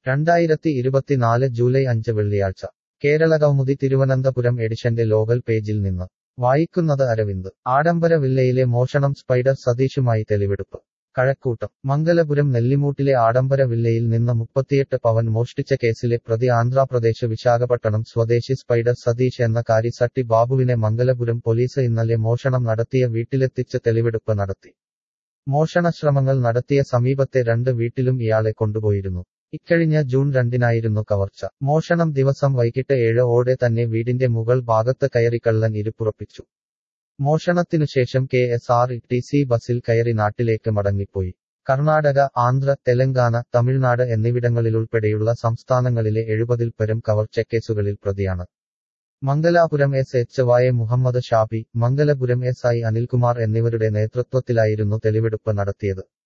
രണ്ടായിരത്തി ഇരുപത്തിനാല് ജൂലൈ അഞ്ച് വെള്ളിയാഴ്ച കേരള കൗമുദി തിരുവനന്തപുരം എഡിഷന്റെ ലോകൽ പേജിൽ നിന്ന് വായിക്കുന്നത് അരവിന്ദ് ആഡംബര വില്ലയിലെ മോഷണം സ്പൈഡർ സതീഷുമായി തെളിവെടുപ്പ് കഴക്കൂട്ടം മംഗലപുരം നെല്ലിമൂട്ടിലെ ആഡംബര വില്ലയിൽ നിന്ന് മുപ്പത്തിയെട്ട് പവൻ മോഷ്ടിച്ച കേസിലെ പ്രതി ആന്ധ്രാപ്രദേശ് വിശാഖപട്ടണം സ്വദേശി സ്പൈഡർ സതീഷ് എന്ന കാരിസട്ടി ബാബുവിനെ മംഗലപുരം പോലീസ് ഇന്നലെ മോഷണം നടത്തിയ വീട്ടിലെത്തിച്ച് തെളിവെടുപ്പ് നടത്തി മോഷണശ്രമങ്ങൾ നടത്തിയ സമീപത്തെ രണ്ട് വീട്ടിലും ഇയാളെ കൊണ്ടുപോയിരുന്നു ഇക്കഴിഞ്ഞ ജൂൺ രണ്ടിനായിരുന്നു കവർച്ച മോഷണം ദിവസം വൈകിട്ട് ഏഴ് ഓടെ തന്നെ വീടിന്റെ മുകൾ ഭാഗത്ത് കയറി കള്ളൻ ഇരുപ്പുറപ്പിച്ചു മോഷണത്തിനുശേഷം K S R T C ബസിൽ കയറി നാട്ടിലേക്ക് മടങ്ങിപ്പോയി കർണാടക ആന്ധ്ര തെലങ്കാന തമിഴ്നാട് എന്നിവിടങ്ങളിലുൾപ്പെടെയുള്ള സംസ്ഥാനങ്ങളിലെ എഴുപതിൽ പരം കവർച്ചക്കേസുകളിൽ പ്രതിയാണ് മംഗലാപുരം എസ് എച്ച് വായ മുഹമ്മദ് ഷാബി മംഗലപുരം എസ് ഐ അനിൽകുമാർ എന്നിവരുടെ നേതൃത്വത്തിലായിരുന്നു തെളിവെടുപ്പ് നടത്തിയത്